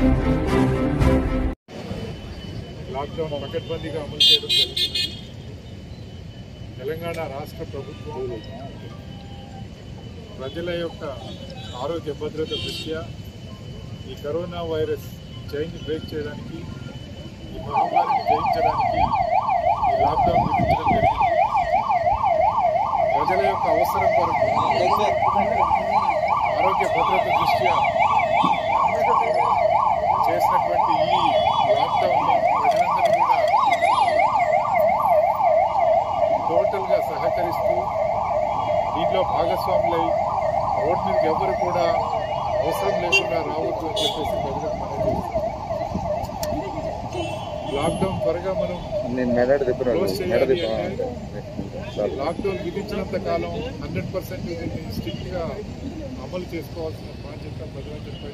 lockdown పకడ్బందీగా అమలు చేయడం జరుగుతుంది తెలంగాణ రాష్ట్ర ప్రభుత్వం ప్రజల యొక్క ఆరోగ్య భద్రత దృష్ట్యా ఈ కరోనా వైరస్ చైన్ బ్రేక్ చేయడానికి ఈ మహమ్మారిని జయించడానికి ఈ లాక్డౌన్ విధించడం జరిగింది ప్రజల యొక్క అవసరం కొరకు ఆరోగ్య భద్రత దృష్ట్యా చేసినటువంటి ఈ లాక్డౌన్లో ప్రజలందరూ కూడా టోటల్గా సహకరిస్తూ దీంట్లో భాగస్వాములై రోడ్ మీదకి ఎవరు కూడా అవసరం లేకుండా రావద్దు అని చెప్పేసి ప్రజలకు మనం చేస్తాం లాక్డౌన్ త్వరగా మనం నేను మెదడు తిప్పినాడు క్లోజ్ మెడ చేయాలి తిప్పినా అంటే చాలు లాక్డౌన్ విధించినంత కాలం హండ్రెడ్ పర్సెంట్ దీన్ని స్ట్రిక్ట్ గా అమలు చేసుకోవాల్సిన బాధ్యత ప్రజలందరిపై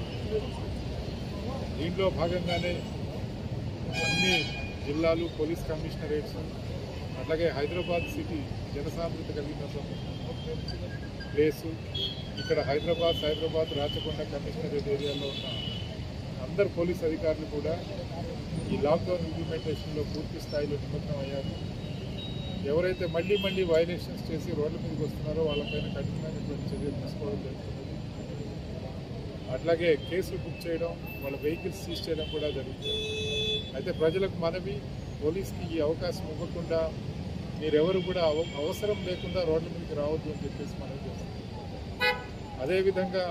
దీంట్లో భాగంగానే అన్ని జిల్లాలు పోలీస్ కమిషనరేట్స్ అట్లాగే హైదరాబాద్ సిటీ జనసాంద్రత కలిగిన ప్లేసు ఇక్కడ హైదరాబాద్ హైదరాబాద్ రాచకొండ కమిషనరేట్ ఏరియాలో ఉన్న అందరు పోలీస్ అధికారులు కూడా ఈ లాక్డౌన్ ఇంప్లిమెంటేషన్లో పూర్తి స్థాయిలో నిమగ్నం అయ్యారు ఎవరైతే మళ్ళీ మళ్ళీ వైలేషన్స్ చేసి రోడ్ల మీదకి వస్తున్నారో వాళ్ళపైన కఠినమైనటువంటి చర్యలు తీసుకోవడం జరుగుతున్నది అట్లాగే కేసులు బుక్ చేయడం వాళ్ళ వెహికల్స్ సీజ్ చేయడం కూడా జరుగుతుంది అయితే ప్రజలకు మనవి పోలీస్కి ఈ అవకాశం ఇవ్వకుండా మీరెవరు కూడా అవ- అవసరం లేకుండా రోడ్ల మీదకి రావద్దు అని చెప్పేసి మనం చేస్తాం అదేవిధంగా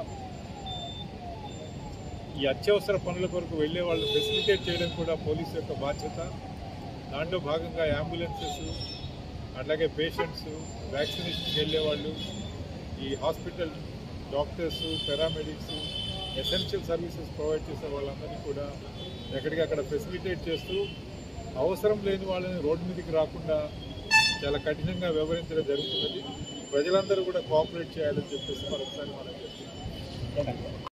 ఈ అత్యవసర పనుల కొరకు వెళ్ళే వాళ్ళు ఫెసిలిటేట్ చేయడం కూడా పోలీస్ యొక్క బాధ్యత దాంట్లో భాగంగా అంబులెన్సెస్ అట్లాగే పేషెంట్స్ వ్యాక్సినేషన్కి వెళ్ళే వాళ్ళు ఈ hospital doctors paramedics essential services provide చేసే వాళ్ళందరినీ కూడా ఎక్కడికక్కడ ఫెసిలిటేట్ చేస్తూ అవసరం లేని వాళ్ళని రోడ్డు మీదకి రాకుండా చాలా కఠినంగా వ్యవహరించడం జరుగుతున్నది ప్రజలందరూ కూడా కోఆపరేట్ చేయాలని చెప్పేసి మరొకసారి మనం చేస్తున్నాం